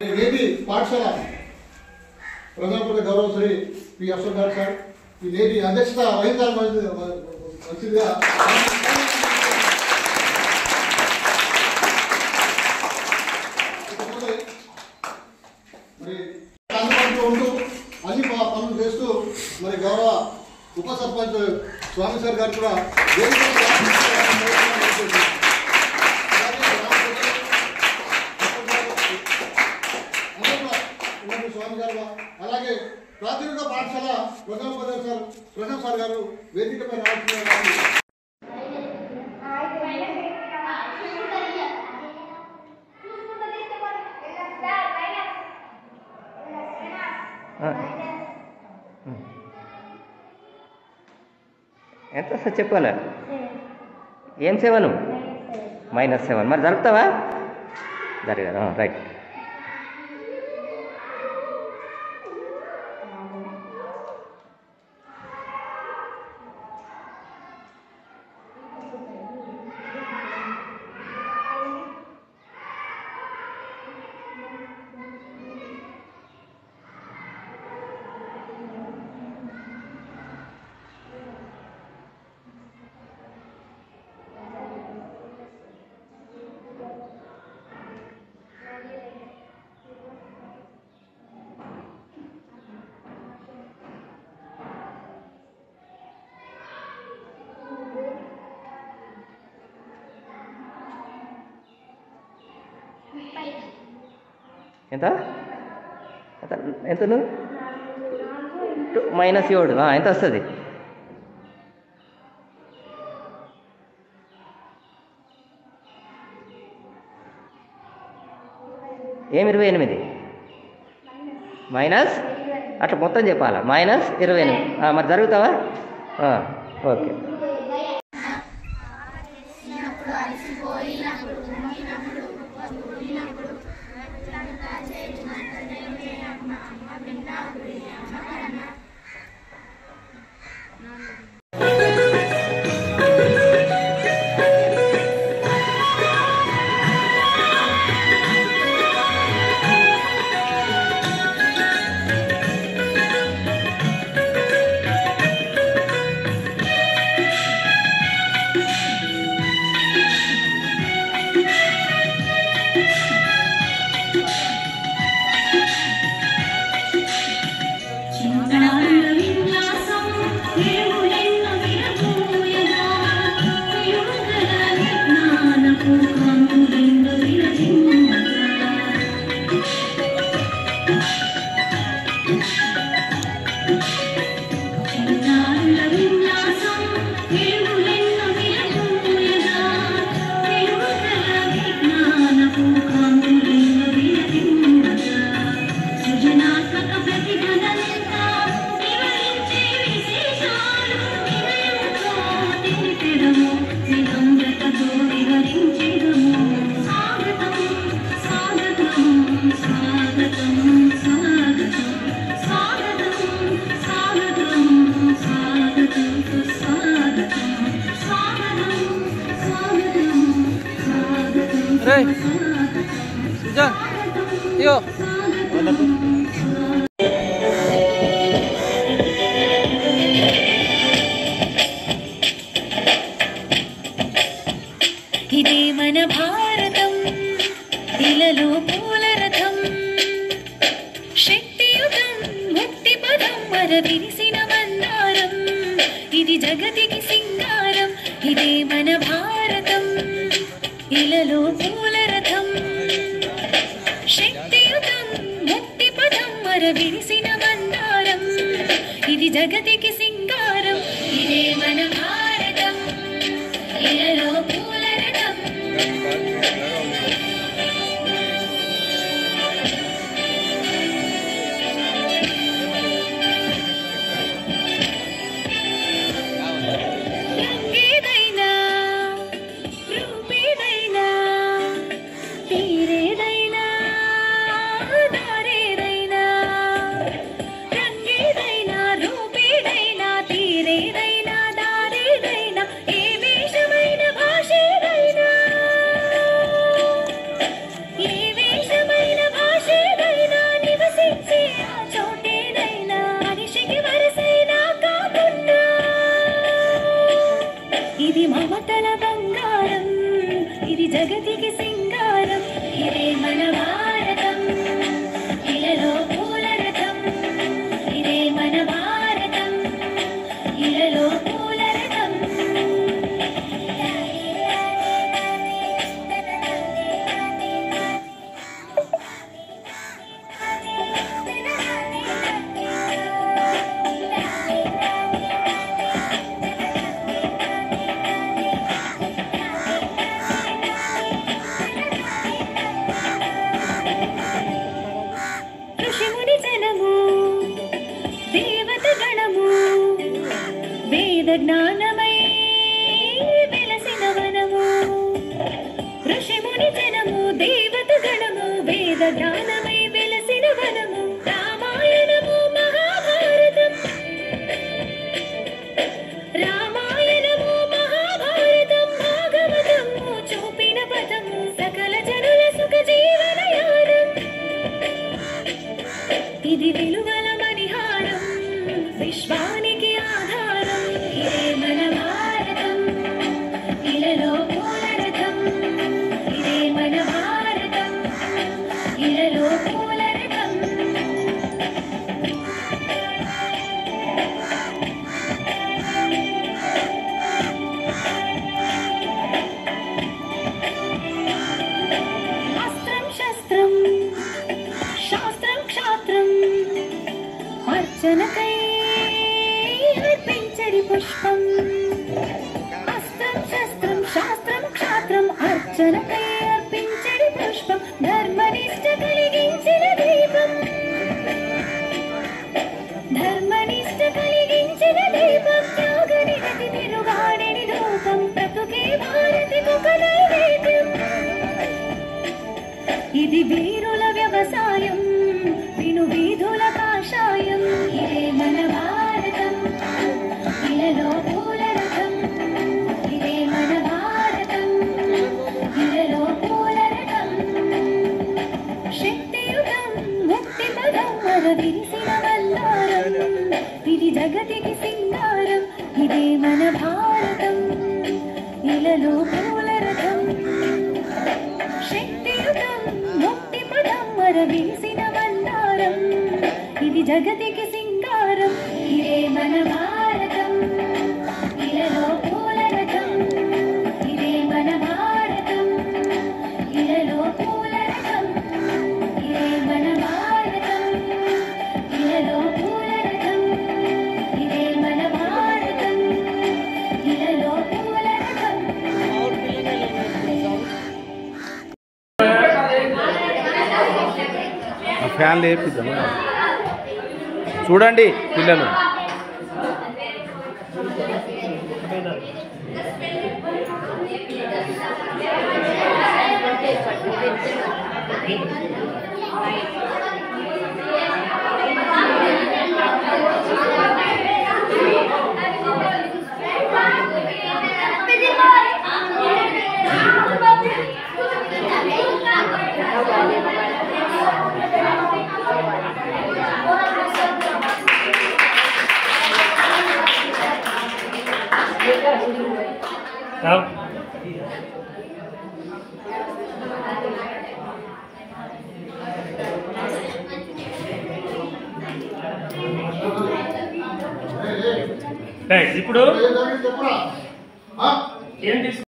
నేటి పాఠశాల ప్రధానమంత్రి గౌరవ శ్రీ పి అశోక్ గారు సార్ ఈ నేటి అధ్యక్షత వహించాలి మంచిదిగా ఇకపోతే మరి అందుబాటులో ఉంటూ అన్ని ప- పనులు చేస్తూ మరి గౌరవ ఉప సర్పంచ్ స్వామి సార్ గారు కూడా వేదిక మీద అలాగే గ్రామ స్వామి గారు అలాగే ప్రాథమిక పాఠశాల ప్రధానోపాధ్యాయులు సార్ ప్రశాంత్ సార్ గారు వేదికపై రావాల్సిన ఎంత వస్తుంది చెప్పాలా ఏం సెవెన్ మైనస్ సెవెన్ మరి జరుపుతావా జరగదు రైట్ ఎంత ఎంత ఎంత నువ్వు టూ మైనస్ ఏడు ఆ, ఎంత వస్తుంది ఏం ఇరవై ఎనిమిది మైనస్ అట్లా మొత్తం చెప్పాలా మైనస్ ఇరవై ఎనిమిది ఆ, మరి జరుగుతావా ఆ, ఓకే సృజనాత్మక ప్రతిభనంతా వివరించే విశేషాలు వినయంతో తెలిపెదము వినమ్రతతో వివరించెదము స్వాగతం స్వాగతం స్వాగతం స్వాగతం స్వాగతం స్వాగతం స్వాగతం సుస్వాగతం స్వాగతం స్వాగతం స్వాగతం రేయ్. స్వాగతం సుజాన్ ఇయో ఇదే మన భారతం ఇలలో పూల రథం శక్తియుతం ముక్తి పదం వర విరిసిన మందారం ఇది జగతికి సింగారం ఇదే మన భారతం ఇలలో పూల రథం శక్తియుతం ముక్తి పదం వర విరిసిన మందారం ఇది జగతికి సింగారం ఇదే మన భారతం ఇలలో పూల రథం రంగేదైనా రూపేదైనా తీరేదైనా దారేదైనా రంగేదైనా రూపేదైనా తీరేదైనా దారేదైనా ఏ వేషమైన భాషేదైనా ఇది వెలుగల మణిహారం విశ్వానికి ఆధారం ఇదే మన భారతం ఇలలో పూలరథం ఇదే మన భారతం ఇలలో పూలరథం అస్త్రం శస్త్రం శాస్త్రం క్షాత్రం అర్చనకై అర్పించడి పుష్పం అస్త్రం శస్త్రం శాస్త్రం క్షాత్రం అర్చనకై అర్పించడి పుష్పం ధర్మనిష్ట కలిగించిన దీపం ధర్మనిష్ట కలిగించిన దీపం త్యాగ నిరతి తిరుగాడిని రూపం బ్రతుకే భారతికు నైవేద్యం ఇది వీరుల వ్యవసాయం విను వీధుల కాషాయం ఇదే మన భారతం ఇలలో పూల రథం ఇదే మన భారతం ఇలలో పూల రథం శక్తియుగం ముక్తి పదం మర విరిసిన వల్లారం ఇది జగతికి సింగారం ఇదే మన భారతం ఇలలో పూల రథం శక్తియుగం ముక్తి పదం మర విరిసిన వల్లారం ఇది జగతికి సింగారం ఇదే మన భారతం ఇలలో పూల రథం ఇదే మన భారతం ఇలలో పూల రథం ఇదే మన భారతం ఇలలో పూల రథం ఇదే మన భారతం ఇలలో పూల రథం ఆ ఫ్యాన్ లేపిద్దాం చూడండి పిల్లలు రైట్ ఇప్పుడు ఏం జరిగింది చెప్పురా ఆ? ఏం తీసుకు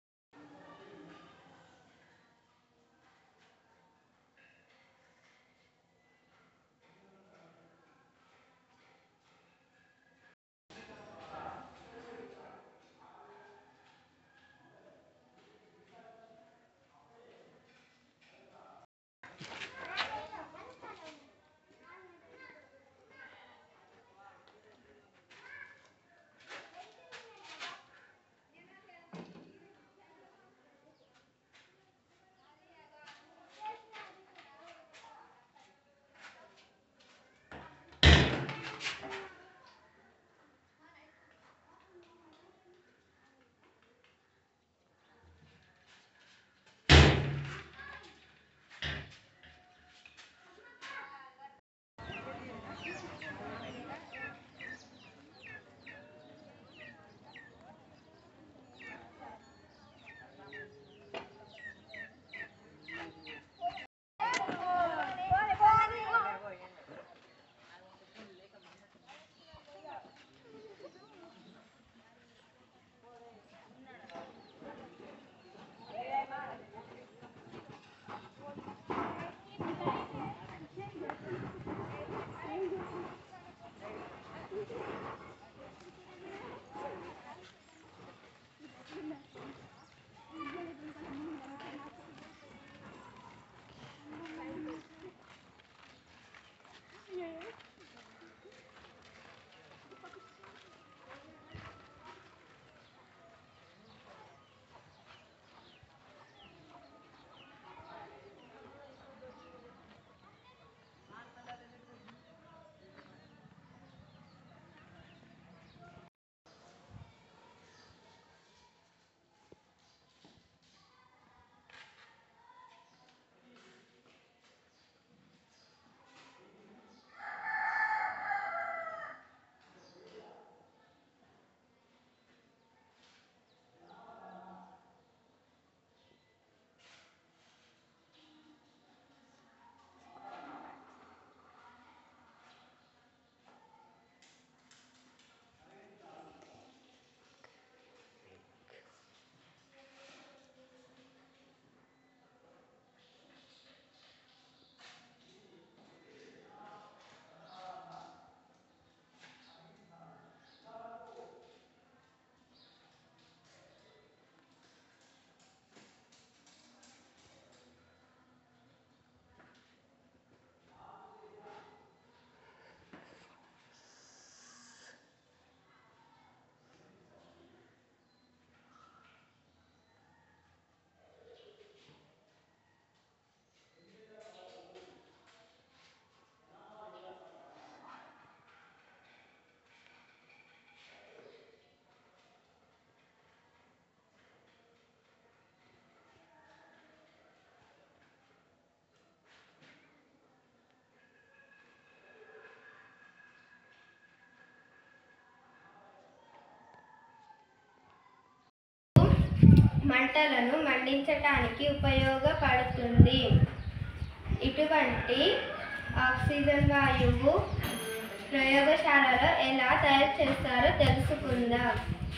మంటలను మండించటానికి ఉపయోగపడుతుంది ఇటువంటి ఆక్సిజన్ వాయువు ప్రయోగశాలలో ఎలా తయారు చేస్తారో తెలుసుకుందాం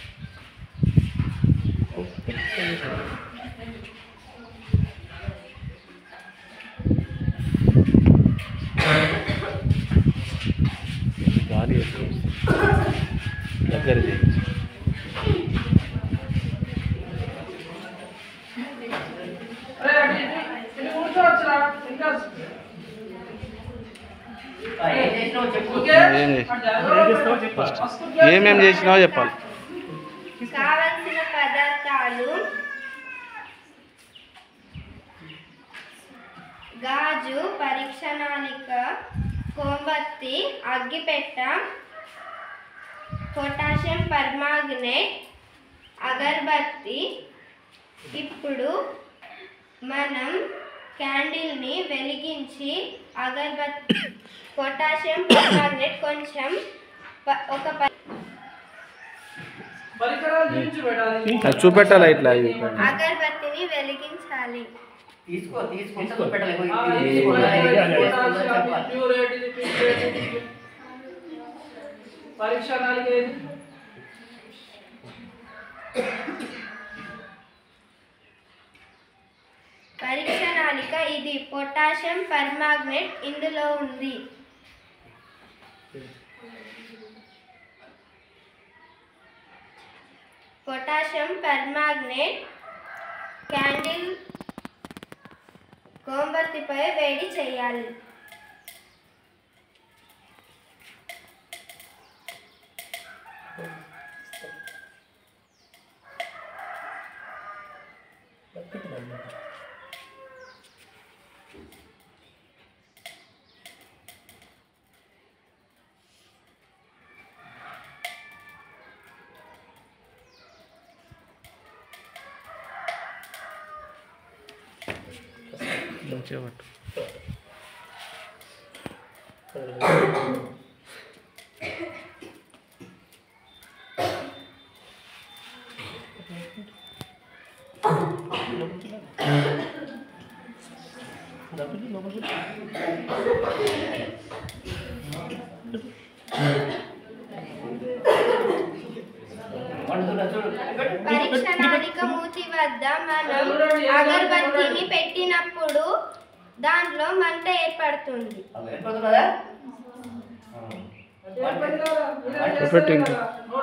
గాలి ఎక్కువ వస్తుంది. దగ్గర చేయి ఏం చేసినావు ఏమేం చేసినావో చెప్పాలి కావలసిన పదార్థాలు గాజు పరీక్షణాలిక కోంబత్తి అగ్గిపెట్ట పొటాషియం పర్మాగ్నేట్ అగర్బత్తి ఇప్పుడు మనం క్యాండిల్ని వెలిగించి అగర్బత్తి పొటాషియం పర్మాగ్నేట్ కొంచెం ప- ఒక ప- అది చూపెట్టాలి ఇట్లా ఇది అగరబత్తిని వెలిగించాలి తీసుకో తీసుకో పెట్టలేదు పరీక్ష నాలుగు ఏది పరీక్ష నాళిక ఇది పొటాషియం పర్మాగ్నేట్ ఇందులో ఉంది పొటాషియం పర్మాగ్నేట్ క్యాండిల్ కోంబత్తిపై వేడి చేయాలి మంచిగా పట్టు పరీక్ష నాళిక మూతి వద్ద మనం అగరబత్తిని పెట్టినప్పుడు దాంట్లో మంట ఏర్పడుతుంది పెట్టు ఇంకా